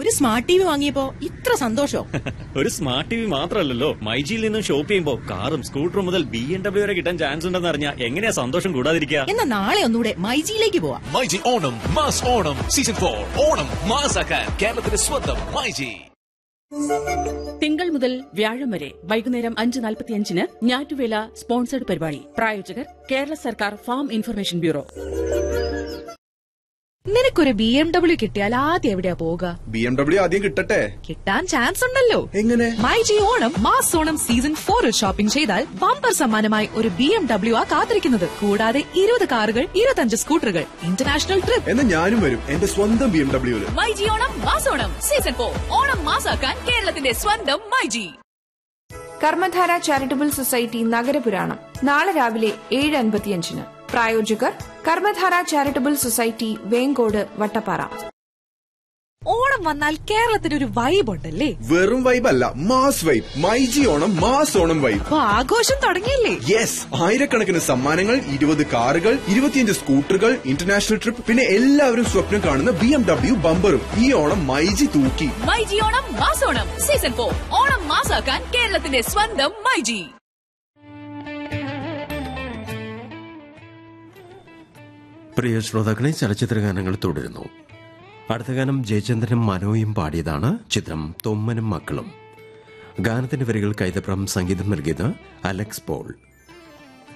ഒരു smart T V വാങ്ങിയപ്പോ ഇത്ര സന്തോഷോ ഒരു സ്മാർട്ട് ടി വി മാത്രമല്ലല്ലോ മൈജിയിൽ നിന്നും ഷോപ്പ് ചെയ്യുമ്പോൾ കാറും സ്കൂട്ടറും മുതൽ ബി എം ഡബ്ല്യു വരെ കിട്ടാൻ ചാൻസ് ഉണ്ടെന്ന് അറിഞ്ഞാൽ എങ്ങനെയാ സന്തോഷം കൂടാതിരിക്കുക എന്നാ നാളെ ഒന്നുകൂടെ മൈജിയിലേക്ക് പോവാം myG Onam mass Onam season for Onam മാസാക്കാൻ കേരളത്തിന്റെ സ്വന്തം മൈജി തിങ്കൾ മുതൽ വ്യാഴം വരെ വൈകുന്നേരം അഞ്ച് നാൽപ്പത്തിയഞ്ചിന് ഞാറ്റുവേല സ്പോൺസർഡ് പരിപാടി പ്രായോജകർ കേരള സർക്കാർ ഫാം ഇൻഫർമേഷൻ ബ്യൂറോ നിനക്കൊരു ബി എം ഡബ്ല്യു കിട്ടിയാൽ ആദ്യം എവിടെയാ പോവുക ബി എം ഡബ്ല്യു ആദ്യം കിട്ടട്ടെ കിട്ടാൻ ചാൻസ് ഉണ്ടല്ലോ എങ്ങനെ myG Onam mass Onam season ഫോറിൽ ഷോപ്പിംഗ് ചെയ്താൽ ബമ്പർ സമ്മാനമായി ഒരു ബി എം ഡബ്ല്യു ആ കാത്തിരിക്കുന്നത് കൂടാതെ ഇരുപത് കാറുകൾ ഇരുപത്തഞ്ച് സ്കൂട്ടറുകൾ ഇന്റർനാഷണൽ ട്രിപ്പ് എന്നാ ഞാനും വരും എന്റെ സ്വന്തം ബി എം ഡബ്ല്യുവില് മൈജി ഓണം മാസോണം സീസൺ ഫോർ ഓണം മാസാക്കാൻ കേരളത്തിന്റെ സ്വന്തം മൈജി കർമ്മധാര ചാരിറ്റബിൾ സൊസൈറ്റി നഗരപുരാണം നാളെ രാവിലെ ഏഴ് അൻപത്തിയഞ്ചിന് പ്രായോജകർ കർമ്മധാര ചാരിറ്റബിൾ സൊസൈറ്റി വേങ്കോട് വട്ടപ്പാറ ഓണം വന്നാൽ കേരളത്തിന് ഒരു വൈബ് ഉണ്ടല്ലേ വെറും വൈബ് അല്ല mass vibe myG Onam mass Onam vibe അപ്പൊ ആഘോഷം തുടങ്ങിയല്ലേ യെസ് ആയിരക്കണക്കിന് സമ്മാനങ്ങൾ ഇരുപത് കാറുകൾ ഇരുപത്തിയഞ്ച് സ്കൂട്ടറുകൾ ഇന്റർനാഷണൽ ട്രിപ്പ് പിന്നെ എല്ലാവരും സ്വപ്നം കാണുന്ന ബി എം ഡബ്ല്യു ബമ്പറും ഈ ഓണം മൈജി തൂക്കി മൈജി ഓണം മാസോണം സീസൺ ഫോർ ഓണം മാസാക്കാൻ കേരളത്തിന്റെ സ്വന്തം മൈജി പ്രിയ ശ്രോതാക്കളെ ചലച്ചിത്ര ഗാനങ്ങൾ തുടരുന്നു അടുത്ത ഗാനം ജയചന്ദ്രനും മനോയും പാടിയതാണ് ചിത്രം തൊമ്മനും മക്കളും ഗാനത്തിന്റെ വരികൾ കൈതപ്രം സംഗീതം നൽകിയത് അലക്സ് പോൾ